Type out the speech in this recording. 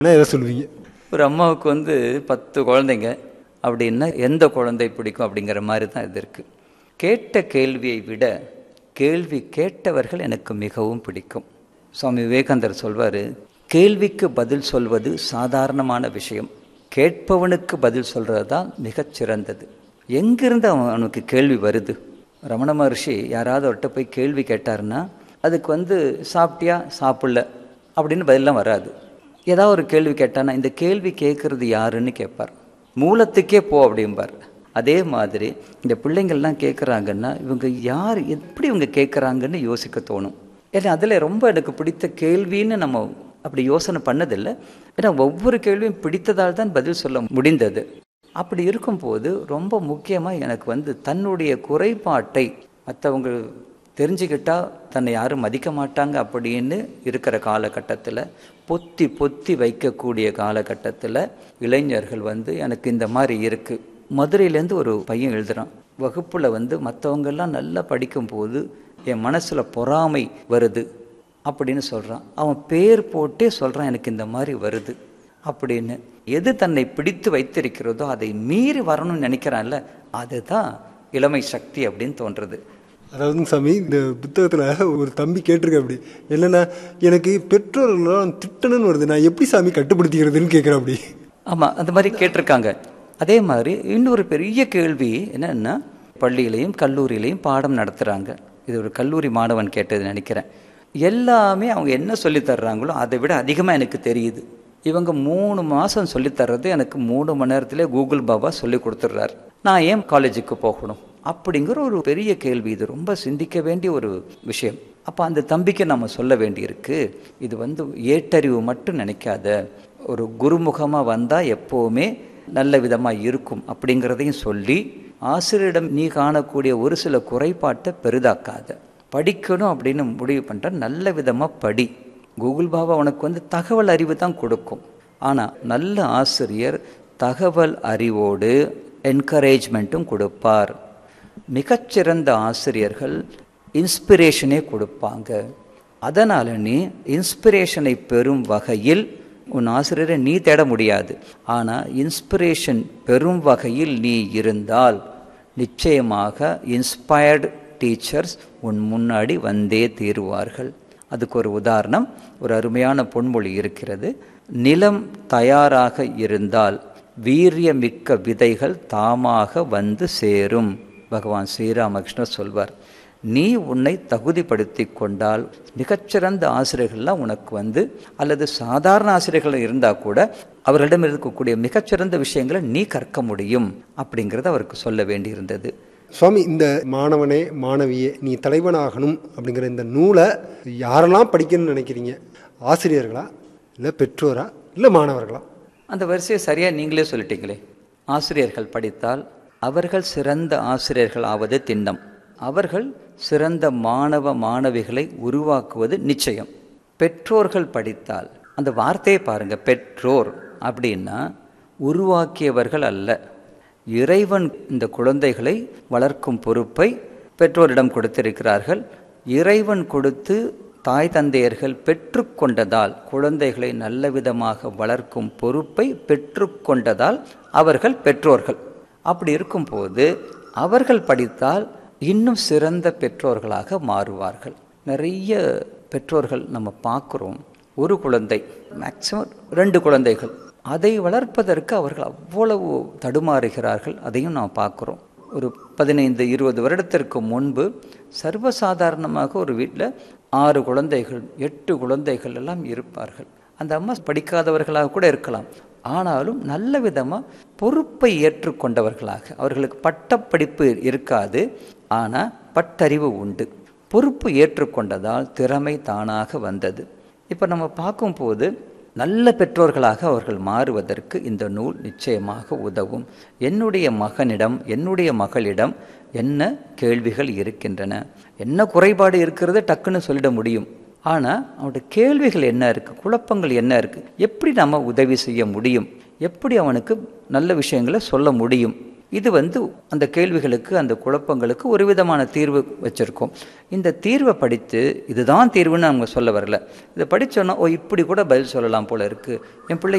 என்ன எதை சொல்லுவீங்க ஒரு அம்மாவுக்கு வந்து பத்து குழந்தைங்க அப்படின்னா எந்த குழந்தை பிடிக்கும் அப்படிங்கிற மாதிரி தான் இது இருக்குது கேட்ட கேள்வியை விட கேள்வி கேட்டவர்கள் எனக்கு மிகவும் பிடிக்கும் சுவாமி விவேகானந்தர் சொல்வார் கேள்விக்கு பதில் சொல்வது சாதாரணமான விஷயம் கேட்பவனுக்கு பதில் சொல்கிறது தான் மிகச் சிறந்தது எங்கிருந்து அவன் அவனுக்கு கேள்வி வருது ரமண மகர்ஷி யாராவது அவர்கிட்ட போய் கேள்வி கேட்டாருன்னா அதுக்கு வந்து சாப்பிட்டியா சாப்பிடல அப்படின்னு பதிலாம் வராது ஏதாவது ஒரு கேள்வி கேட்டானா இந்த கேள்வி கேட்குறது யாருன்னு கேட்பார் மூலத்துக்கே போ அப்படிம்பார் அதே மாதிரி இந்த பிள்ளைங்கள்லாம் கேட்குறாங்கன்னா இவங்க யார் எப்படி இவங்க கேட்குறாங்கன்னு யோசிக்க தோணும் ஏன்னா அதில் ரொம்ப எனக்கு பிடித்த கேள்வின்னு நம்ம அப்படி யோசனை பண்ணதில்லை ஏன்னா ஒவ்வொரு கேள்வியும் பிடித்ததால் தான் பதில் சொல்ல முடிந்தது அப்படி இருக்கும்போது ரொம்ப முக்கியமாக எனக்கு வந்து தன்னுடைய குறைபாட்டை மற்றவங்க தெரிஞ்சுக்கிட்டா தன்னை யாரும் மதிக்க மாட்டாங்க அப்படின்னு இருக்கிற காலகட்டத்தில் பொத்தி பொத்தி வைக்கக்கூடிய காலகட்டத்தில் இளைஞர்கள் வந்து எனக்கு இந்த மாதிரி இருக்குது மதுரையிலேருந்து ஒரு பையன் எழுதுகிறான் வகுப்பில் வந்து மற்றவங்கெல்லாம் நல்லா படிக்கும்போது என் மனசில் பொறாமை வருது அப்படின்னு சொல்கிறான் அவன் பேர் போட்டே சொல்கிறான் எனக்கு இந்த மாதிரி வருது அப்படின்னு எது தன்னை பிடித்து வைத்திருக்கிறதோ அதை மீறி வரணும்னு நினைக்கிறான்ல அதுதான் இளமை சக்தி அப்படின்னு தோன்றுறது அதாவது சாமி இந்த புத்தகத்தில் ஒரு தம்பி கேட்டிருக்க அப்படி என்னன்னா எனக்கு பெற்றோர்களெல்லாம் திட்டணும்னு வருது நான் எப்படி சாமி கட்டுப்படுத்திக்கிறதுன்னு கேட்குறேன் அப்படி ஆமாம் அந்த மாதிரி கேட்டிருக்காங்க அதே மாதிரி இன்னொரு பெரிய கேள்வி என்னன்னா பள்ளியிலையும் கல்லூரியிலையும் பாடம் நடத்துகிறாங்க இது ஒரு கல்லூரி மாணவன் கேட்டது நினைக்கிறேன் எல்லாமே அவங்க என்ன சொல்லித் தர்றாங்களோ அதை விட அதிகமாக எனக்கு தெரியுது இவங்க மூணு மாதம் சொல்லித்தர்றது எனக்கு மூணு மணி நேரத்திலே கூகுள் பாபா சொல்லி கொடுத்துட்றாரு நான் ஏன் காலேஜுக்கு போகணும் அப்படிங்கிற ஒரு பெரிய கேள்வி இது ரொம்ப சிந்திக்க வேண்டிய ஒரு விஷயம் அப்போ அந்த தம்பிக்கு நம்ம சொல்ல வேண்டியிருக்கு இது வந்து ஏட்டறிவு மட்டும் நினைக்காத ஒரு குருமுகமாக வந்தால் எப்போவுமே நல்ல விதமாக இருக்கும் அப்படிங்கிறதையும் சொல்லி ஆசிரியரிடம் நீ காணக்கூடிய ஒரு சில குறைபாட்டை பெரிதாக்காத படிக்கணும் அப்படின்னு முடிவு பண்ணுற நல்ல விதமாக படி கூகுள் பாபா உனக்கு வந்து தகவல் அறிவு தான் கொடுக்கும் ஆனால் நல்ல ஆசிரியர் தகவல் அறிவோடு என்கரேஜ்மெண்ட்டும் கொடுப்பார் மிகச்சிறந்த ஆசிரியர்கள் இன்ஸ்பிரேஷனே கொடுப்பாங்க அதனால் நீ இன்ஸ்பிரேஷனை பெறும் வகையில் உன் ஆசிரியரை நீ தேட முடியாது ஆனால் இன்ஸ்பிரேஷன் பெறும் வகையில் நீ இருந்தால் நிச்சயமாக இன்ஸ்பயர்டு டீச்சர்ஸ் உன் முன்னாடி வந்தே தீருவார்கள் அதுக்கு ஒரு உதாரணம் ஒரு அருமையான பொன்மொழி இருக்கிறது நிலம் தயாராக இருந்தால் வீரியமிக்க விதைகள் தாமாக வந்து சேரும் பகவான் ஸ்ரீராமகிருஷ்ணர் சொல்வார் நீ உன்னை தகுதிப்படுத்தி கொண்டால் மிகச்சிறந்த ஆசிரியர்கள்லாம் உனக்கு வந்து அல்லது சாதாரண ஆசிரியர்கள் இருந்தால் கூட அவர்களிடம் இருக்கக்கூடிய மிகச்சிறந்த விஷயங்களை நீ கற்க முடியும் அப்படிங்கிறத அவருக்கு சொல்ல வேண்டியிருந்தது சுவாமி இந்த மாணவனே மாணவியே நீ தலைவனாகணும் அப்படிங்கிற இந்த நூலை யாரெல்லாம் படிக்கணும்னு நினைக்கிறீங்க ஆசிரியர்களா இல்லை பெற்றோரா இல்லை மாணவர்களா அந்த வரிசையை சரியாக நீங்களே சொல்லிட்டீங்களே ஆசிரியர்கள் படித்தால் அவர்கள் சிறந்த ஆசிரியர்கள் ஆவது திண்ணம் அவர்கள் சிறந்த மாணவ மாணவிகளை உருவாக்குவது நிச்சயம் பெற்றோர்கள் படித்தால் அந்த வார்த்தையை பாருங்க பெற்றோர் அப்படின்னா உருவாக்கியவர்கள் அல்ல இறைவன் இந்த குழந்தைகளை வளர்க்கும் பொறுப்பை பெற்றோரிடம் கொடுத்திருக்கிறார்கள் இறைவன் கொடுத்து தாய் தந்தையர்கள் பெற்றுக்கொண்டதால் குழந்தைகளை நல்ல விதமாக வளர்க்கும் பொறுப்பை பெற்றுக்கொண்டதால் அவர்கள் பெற்றோர்கள் அப்படி இருக்கும்போது அவர்கள் படித்தால் இன்னும் சிறந்த பெற்றோர்களாக மாறுவார்கள் நிறைய பெற்றோர்கள் நம்ம பார்க்குறோம் ஒரு குழந்தை மேக்சிமம் ரெண்டு குழந்தைகள் அதை வளர்ப்பதற்கு அவர்கள் அவ்வளவு தடுமாறுகிறார்கள் அதையும் நாம் பார்க்குறோம் ஒரு பதினைந்து இருபது வருடத்திற்கு முன்பு சர்வசாதாரணமாக ஒரு வீட்டில் ஆறு குழந்தைகள் எட்டு குழந்தைகள் எல்லாம் இருப்பார்கள் அந்த அம்மா படிக்காதவர்களாக கூட இருக்கலாம் ஆனாலும் நல்ல விதமாக பொறுப்பை ஏற்றுக்கொண்டவர்களாக அவர்களுக்கு பட்டப்படிப்பு இருக்காது ஆனால் பட்டறிவு உண்டு பொறுப்பு ஏற்றுக்கொண்டதால் திறமை தானாக வந்தது இப்போ நம்ம பார்க்கும்போது நல்ல பெற்றோர்களாக அவர்கள் மாறுவதற்கு இந்த நூல் நிச்சயமாக உதவும் என்னுடைய மகனிடம் என்னுடைய மகளிடம் என்ன கேள்விகள் இருக்கின்றன என்ன குறைபாடு இருக்கிறது டக்குன்னு சொல்லிட முடியும் ஆனால் அவனுடைய கேள்விகள் என்ன இருக்குது குழப்பங்கள் என்ன இருக்குது எப்படி நம்ம உதவி செய்ய முடியும் எப்படி அவனுக்கு நல்ல விஷயங்களை சொல்ல முடியும் இது வந்து அந்த கேள்விகளுக்கு அந்த குழப்பங்களுக்கு ஒரு விதமான தீர்வு வச்சுருக்கோம் இந்த தீர்வை படித்து இதுதான் தீர்வுன்னு அவங்க சொல்ல வரல இதை படித்தோன்னா ஓ இப்படி கூட பதில் சொல்லலாம் போல இருக்குது என் பிள்ளை